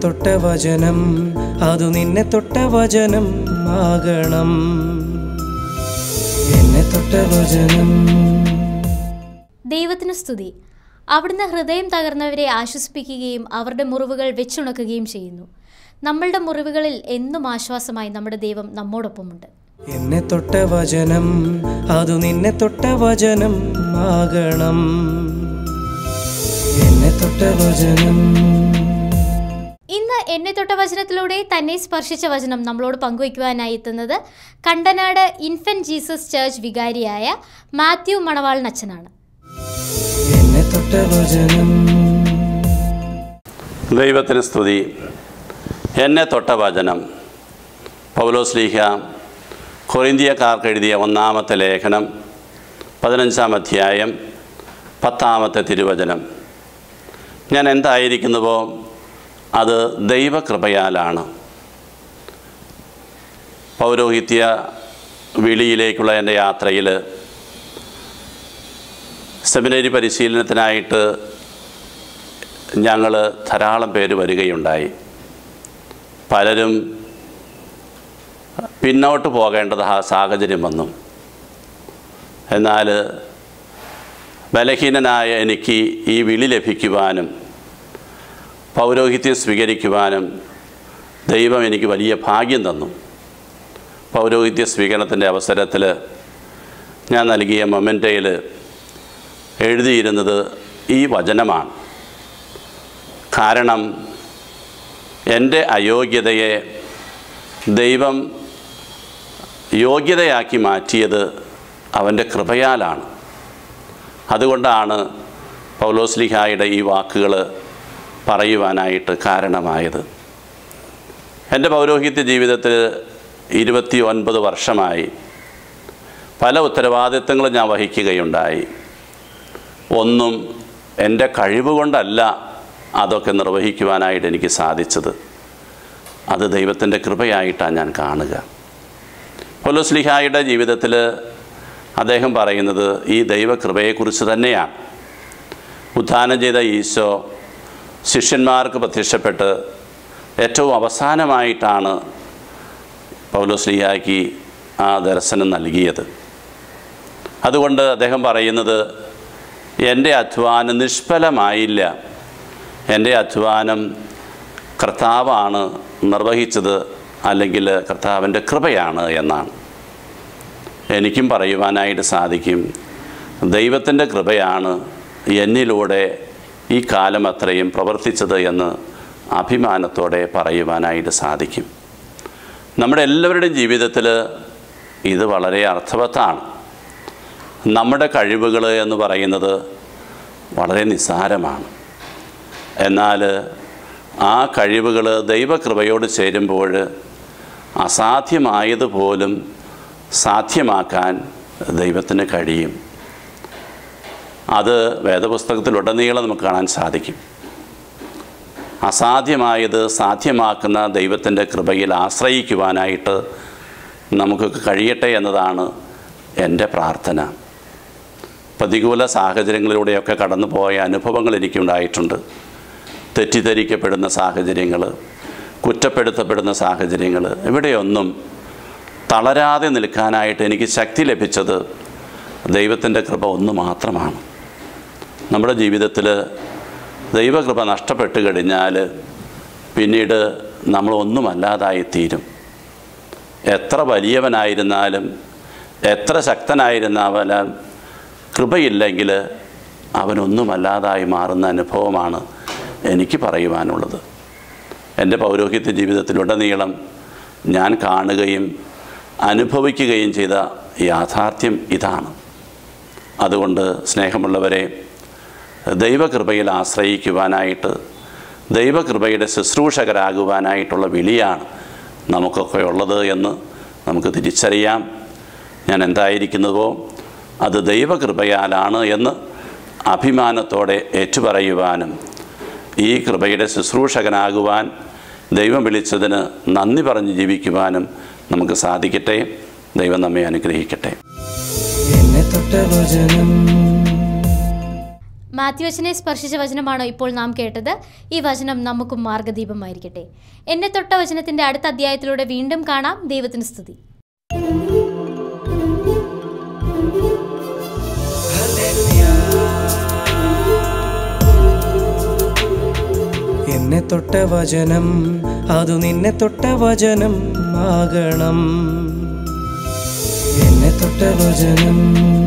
തൊട്ട വചനം അതു നിന്നെ തൊട്ട വചനം ആകണം എന്നെ തൊട്ട വചനം ദൈവത്തിന് സ്തുതി അവിടുന്ന് ഹൃദയം തകർന്നവരെ ആശ്വസിപ്പിക്കുകയും അവരുടെ മുറിവുകൾ വെച്ചുണക്കുകയും ചെയ്യുന്നു നമ്മളുടെ മുറിവുകളിൽ എന്നും ആശ്വാസമായി നമ്മുടെ ദൈവം നമ്മോടൊപ്പമുണ്ട് എന്നെ തൊട്ട വചനം അതു നിന്നെ തൊട്ട വചനം ആകണം എന്നെ തൊട്ട വചനം ഇന്ന് എന്നെ തൊട്ട വചനത്തിലൂടെ തന്നെ സ്പർശിച്ച വചനം നമ്മളോട് പങ്കുവയ്ക്കുവാനായി എത്തുന്നത് കണ്ടനാട് ഇൻഫന്റ് ജീസസ് ചർച്ച് വികാരിയായ മാത്യു മണവാളൻ അച്ഛനാണ് എന്നെ തൊട്ട വചനം ദൈവത്തിന് സ്തുതി എന്നെ തൊട്ട വചനം പൗലോസ്ലീഹ കൊറിന്തിയക്കാർക്ക് എഴുതിയ ഒന്നാമത്തെ ലേഖനം പതിനഞ്ചാം അധ്യായം പത്താമത്തെ തിരുവചനം ഞാൻ എന്തായിരിക്കുന്നുവോ അത് ദൈവകൃപയാലാണ് പൗരോഹിത്യ വിളിയിലേക്കുള്ള എൻ്റെ യാത്രയിൽ സെമിനറി പരിശീലനത്തിനായിട്ട് ഞങ്ങൾ ധാരാളം പേര് വരികയുണ്ടായി പലരും പിന്നോട്ട് പോകേണ്ടത് ആ സാഹചര്യം വന്നു എന്നാൽ ബലഹീനനായ എനിക്ക് ഈ വിളി ലഭിക്കുവാനും പൗരോഹിത്യം സ്വീകരിക്കുവാനും ദൈവം എനിക്ക് വലിയ ഭാഗ്യം തന്നു പൗരോഹിത്യ സ്വീകരണത്തിൻ്റെ അവസരത്തിൽ ഞാൻ നൽകിയ മൊമെൻറ്റയിൽ എഴുതിയിരുന്നത് ഈ വചനമാണ് കാരണം എൻ്റെ അയോഗ്യതയെ ദൈവം യോഗ്യതയാക്കി മാറ്റിയത് അവൻ്റെ കൃപയാലാണ് അതുകൊണ്ടാണ് പൗലോസ്ലിഹായുടെ ഈ വാക്കുകൾ പറയുവാനായിട്ട് കാരണമായത് എൻ്റെ പൗരോഹിത്യ ജീവിതത്തിൽ ഇരുപത്തി ഒൻപത് വർഷമായി പല ഉത്തരവാദിത്തങ്ങളും ഞാൻ വഹിക്കുകയുണ്ടായി ഒന്നും എൻ്റെ കഴിവ് കൊണ്ടല്ല അതൊക്കെ നിർവഹിക്കുവാനായിട്ട് എനിക്ക് സാധിച്ചത് അത് ദൈവത്തിൻ്റെ കൃപയായിട്ടാണ് ഞാൻ കാണുക പൊലോസ്ലിഹായുടെ ജീവിതത്തിൽ അദ്ദേഹം പറയുന്നത് ഈ ദൈവകൃപയെക്കുറിച്ച് തന്നെയാണ് ഉത്ഥാനം ചെയ്ത ഈശോ ശിഷ്യന്മാർക്ക് പ്രത്യക്ഷപ്പെട്ട് ഏറ്റവും അവസാനമായിട്ടാണ് പൗലോസ്ലിഹായ്ക്ക് ആ ദർശനം നൽകിയത് അതുകൊണ്ട് അദ്ദേഹം പറയുന്നത് എൻ്റെ അധ്വാനം നിഷ്ഫലമായില്ല എൻ്റെ അധ്വാനം കർത്താവാണ് നിർവഹിച്ചത് അല്ലെങ്കിൽ കർത്താവിൻ്റെ കൃപയാണ് എന്നാണ് എനിക്കും പറയുവാനായിട്ട് സാധിക്കും ദൈവത്തിൻ്റെ കൃപയാണ് എന്നിലൂടെ ഈ കാലം അത്രയും പ്രവർത്തിച്ചത് എന്ന് അഭിമാനത്തോടെ പറയുവാനായിട്ട് സാധിക്കും നമ്മുടെ എല്ലാവരുടെയും ജീവിതത്തിൽ ഇത് വളരെ അർത്ഥവത്താണ് നമ്മുടെ കഴിവുകൾ എന്ന് പറയുന്നത് വളരെ നിസ്സാരമാണ് എന്നാൽ ആ കഴിവുകൾ ദൈവകൃപയോട് ചേരുമ്പോൾ അസാധ്യമായതുപോലും സാധ്യമാക്കാൻ ദൈവത്തിന് കഴിയും അത് വേദപുസ്തകത്തിലുടനീളം നമുക്ക് കാണാൻ സാധിക്കും അസാധ്യമായത് സാധ്യമാക്കുന്ന ദൈവത്തിൻ്റെ കൃപയിൽ ആശ്രയിക്കുവാനായിട്ട് നമുക്ക് കഴിയട്ടെ എന്നതാണ് എൻ്റെ പ്രാർത്ഥന പ്രതികൂല സാഹചര്യങ്ങളിലൂടെയൊക്കെ കടന്നു പോയ അനുഭവങ്ങൾ എനിക്കുണ്ടായിട്ടുണ്ട് തെറ്റിദ്ധരിക്കപ്പെടുന്ന സാഹചര്യങ്ങൾ കുറ്റപ്പെടുത്തപ്പെടുന്ന സാഹചര്യങ്ങൾ ഇവിടെയൊന്നും തളരാതെ നിൽക്കാനായിട്ട് എനിക്ക് ശക്തി ലഭിച്ചത് ദൈവത്തിൻ്റെ കൃപ ഒന്ന് മാത്രമാണ് നമ്മുടെ ജീവിതത്തിൽ ദൈവകൃപ നഷ്ടപ്പെട്ട് കഴിഞ്ഞാൽ പിന്നീട് നമ്മൾ ഒന്നുമല്ലാതായി തീരും എത്ര വലിയവനായിരുന്നാലും എത്ര ശക്തനായിരുന്നാലും കൃപയില്ലെങ്കിൽ അവനൊന്നുമല്ലാതായി മാറുന്ന അനുഭവമാണ് എനിക്ക് പറയുവാനുള്ളത് എൻ്റെ പൗരോഹിത്യ ജീവിതത്തിലുടനീളം ഞാൻ കാണുകയും അനുഭവിക്കുകയും ചെയ്ത യാഥാർത്ഥ്യം ഇതാണ് അതുകൊണ്ട് സ്നേഹമുള്ളവരെ ദൈവകൃപയിൽ ആശ്രയിക്കുവാനായിട്ട് ദൈവകൃപയുടെ ശുശ്രൂഷകരാകുവാനായിട്ടുള്ള വിളിയാണ് നമുക്കൊക്കെ ഉള്ളത് എന്ന് നമുക്ക് തിരിച്ചറിയാം ഞാൻ എന്തായിരിക്കുന്നതോ അത് ദൈവകൃപയാലാണ് എന്ന് അഭിമാനത്തോടെ ഏറ്റുപറയുവാനും ഈ കൃപയുടെ ശുശ്രൂഷകനാകുവാൻ ദൈവം വിളിച്ചതിന് നന്ദി പറഞ്ഞ് ജീവിക്കുവാനും നമുക്ക് സാധിക്കട്ടെ ദൈവം നമ്മെ അനുഗ്രഹിക്കട്ടെ എന്നെ തൊട്ട വചനം മാത്യു അച്ഛനെ സ്പർശിച്ച വചനമാണോ ഇപ്പോൾ നാം കേട്ടത് ഈ വചനം നമുക്കും മാർഗദീപമായിരിക്കട്ടെ എന്നെ തൊട്ട വചനത്തിന്റെ അടുത്ത അധ്യായത്തിലൂടെ വീണ്ടും കാണാം ദൈവത്തിന് സ്തുതി എന്നെ തൊട്ട വചനം അതു നിന്നെ തൊട്ട വചനം ആകണം എന്നെ തൊട്ട വചനം